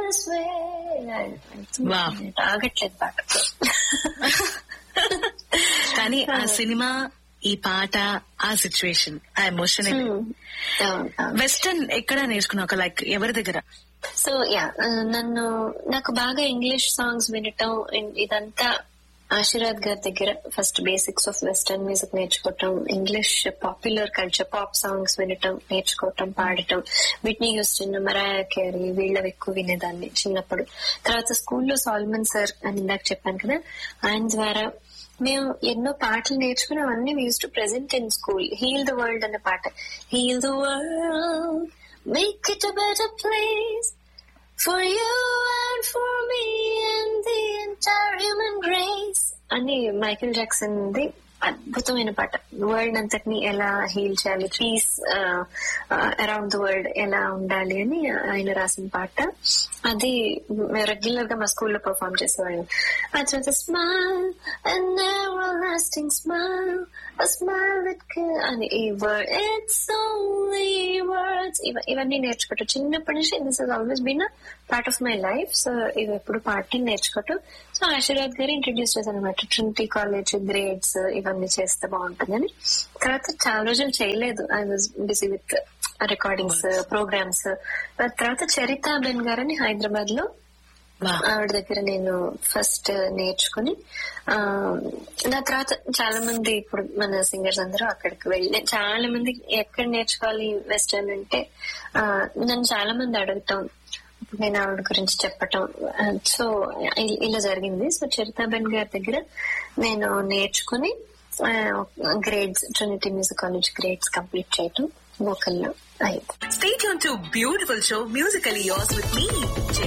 this way Wow. ఆగట్లేదు పాట కానీ ఆ సినిమా ఈ పాట ఆ సిచ్యువేషన్ ఆ ఎమోషన్ Hmm. అవును, అవును. వెస్టర్న్ ఎక్కడ నేర్చుకున్నావు ఒక లైక్ ఎవరి దగ్గర సో యా నన్ను నాకు బాగా ఇంగ్లీష్ సాంగ్స్ వినటం and ఇదంతా ఆశీర్వాద్ గారి దగ్గర first basics of western music నేర్చుకోవటం English popular culture pop songs వినటం నేర్చుకోవటం పాడటం విట్నీ హ్యూస్టన్ మరాయా కేరీ వీళ్ళవి ఎక్కువ వినేదాన్ని చిన్నప్పుడు తర్వాత స్కూల్లో సాల్మన్ సార్ అని ఇందాక చెప్పాను కదా ఆయన ద్వారా మేము ఎన్నో పాటలు నేర్చుకుని అవన్నీ use to present in school heal the world అనే పాట heal the world make it a better place For you and for me and the entire human race అని మైకేల్ జాక్సన్ ది అద్భుతమైన పాట వరల్డ్ అంతటిని ఎలా హీల్ చేయాలి పీస్ అరౌండ్ ద వరల్డ్ ఎలా ఉండాలి అని ఆయన రాసిన పాట అది రెగ్యులర్ గా మా స్కూల్లో పర్ఫామ్ చేసేవాళ్ళం ఆ తర్వాత smile and lasting smile smile అని ఈ వర్డ్ ఇట్స్ ఓన్లీ వర్డ్స్ ఇవన్నీ నేర్చుకోవటం చిన్నప్పటి నుంచి this is always been part of my life so ఇవి ఎప్పుడు పాటలు నేర్చుకోవటం సో ఆశీర్వాద్ గారు ఇంట్రడ్యూస్ చేశారు అనమాట ట్రినిటీ కాలేజ్ గ్రేడ్స్ ఇవన్నీ చేస్తే బాగుంటుందని తర్వాత చాలా రోజులు చేయలేదు I was busy with recordings programs తర్వాత చరిత బెన్ గారని హైదరాబాద్ లో వా ఆవిడ దగ్గర నేను ఫస్ట్ నేర్చుకుని ఆ నా తర్వాత చాలా మంది ఇప్పుడు మన సింగర్స్ అందరూ అక్కడికి వెళ్ళి చాలా మంది ఎక్కడ నేర్చుకోవాలి వెస్టర్న్ అంటే ఆ, నన్ను చాలా మంది అడుగుతాం ఇప్పుడు నేను ఆవిడ గురించి చెప్పటం సో ఇలా జరిగింది సో చరితాబెన్ గారి దగ్గర నేను నేర్చుకుని grades Trinity music college grades complete చేయటం వోకల్లో అయింది Stay tuned to Beautiful Show Musically Yours with me, Jay